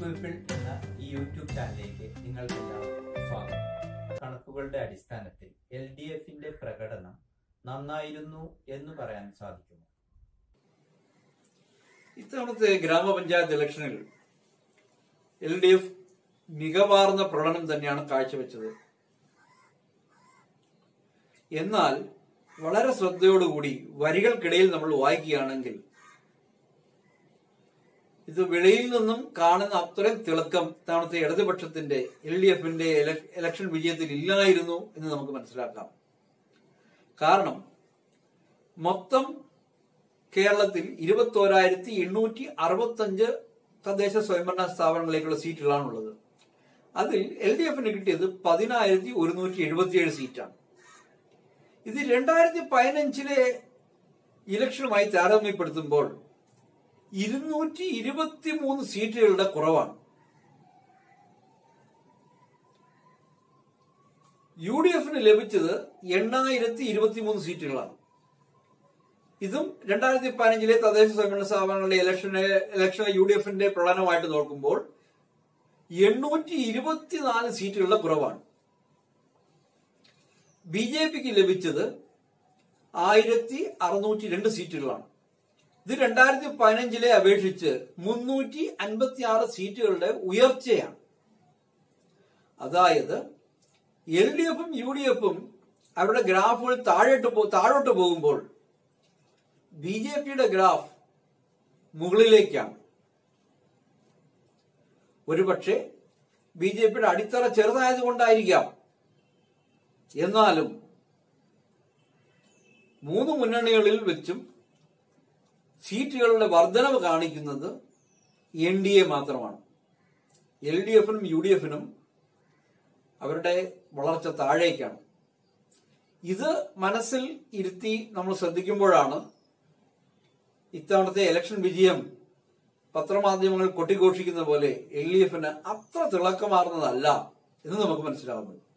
people എന്ന ഈ YouTube ചാനലിലേക്ക് നിങ്ങൾക്കെല്ലാവർക്കും സ്വാഗതം കണക്കുകളുടെ അടിസ്ഥാനത്തിൽ എൽ ഡി എഫിന്റെ പ്രകടനം നന്നായിരുന്നു എന്ന് പറയാൻ സാധിക്കുമോ ഇത്തവണത്തെ ഗ്രാമപഞ്ചായത്ത് ഇലക്ഷനിൽ എൽ ഡി എഫ് മികവാർന്ന പ്രകടനം തന്നെയാണ് കാഴ്ചവെച്ചത് എന്നാൽ വളരെ ശ്രദ്ധയോടുകൂടി വരികൾക്കിടയിൽ നമ്മൾ വായിക്കുകയാണെങ്കിൽ ഇത് വെളിയിൽ നിന്നും കാണുന്ന അത്രയും തിളക്കം ഇത്തവണത്തെ ഇടതുപക്ഷത്തിന്റെ എൽ ഡി എഫിന്റെ ഇലക്ഷൻ വിജയത്തിൽ ഇല്ലായിരുന്നു എന്ന് നമുക്ക് മനസ്സിലാക്കാം കാരണം മൊത്തം കേരളത്തിൽ ഇരുപത്തോരായിരത്തി എണ്ണൂറ്റി അറുപത്തഞ്ച് തദ്ദേശ സ്വയംഭരണ സ്ഥാപനങ്ങളിലേക്കുള്ള സീറ്റുകളാണുള്ളത് അതിൽ എൽ ഡി എഫിന് കിട്ടിയത് പതിനായിരത്തി ഒരുന്നൂറ്റി എഴുപത്തിയേഴ് സീറ്റാണ് ഇത് രണ്ടായിരത്തി പതിനഞ്ചിലെ ഇലക്ഷനുമായി താരതമ്യപ്പെടുത്തുമ്പോൾ ഇരുന്നൂറ്റി ഇരുപത്തി മൂന്ന് സീറ്റുകളുടെ കുറവാണ് യു ഡി എഫിന് ലഭിച്ചത് എണ്ണായിരത്തി ഇരുപത്തി മൂന്ന് സീറ്റുകളാണ് ഇതും രണ്ടായിരത്തി പതിനഞ്ചിലെ തദ്ദേശ സ്വയംഭരണ സ്ഥാപനങ്ങളുടെ ഇലക്ഷന് ഇലക്ഷനിലെ യു ഡി എഫിന്റെ പ്രകടനമായിട്ട് നോക്കുമ്പോൾ എണ്ണൂറ്റി ഇരുപത്തിനാല് സീറ്റുകളുടെ കുറവാണ് ബി ജെ പിക്ക് ലഭിച്ചത് ആയിരത്തി അറുന്നൂറ്റി രണ്ട് സീറ്റുകളാണ് ഇത് രണ്ടായിരത്തി പതിനഞ്ചിലെ അപേക്ഷിച്ച് മുന്നൂറ്റി അൻപത്തി ആറ് സീറ്റുകളുടെ ഉയർച്ചയാണ് അതായത് എൽ ഡി എഫും യു ഡി എഫും അവരുടെ ഗ്രാഫുകൾ താഴോട്ട് പോ- താഴോട്ട് പോകുമ്പോൾ ബി ജെ പിയുടെ ഗ്രാഫ് മുകളിലേക്കാണ് ഒരുപക്ഷെ ബി ജെ പിയുടെ അടിത്തറ ചെറുതായത് കൊണ്ടായിരിക്കാം എന്നാലും മൂന്ന് മുന്നണികളിൽ വെച്ചും സീറ്റുകളുടെ വർധനവ് കാണിക്കുന്നത് എൻ ഡി എ മാത്രമാണ് എൽ ഡി എഫിനും യു ഡി എഫിനും അവരുടെ വളർച്ച താഴേക്കാണ് ഇത് മനസ്സിൽ ഇരുത്തി നമ്മൾ ശ്രദ്ധിക്കുമ്പോഴാണ് ഇത്തവണത്തെ ഇലക്ഷൻ വിജയം പത്രമാധ്യമങ്ങൾ കൊട്ടിഘോഷിക്കുന്ന പോലെ എൽ ഡി എഫിന് അത്ര തിളക്കമാർന്നതല്ല എന്ന് നമുക്ക് മനസ്സിലാവുന്നത്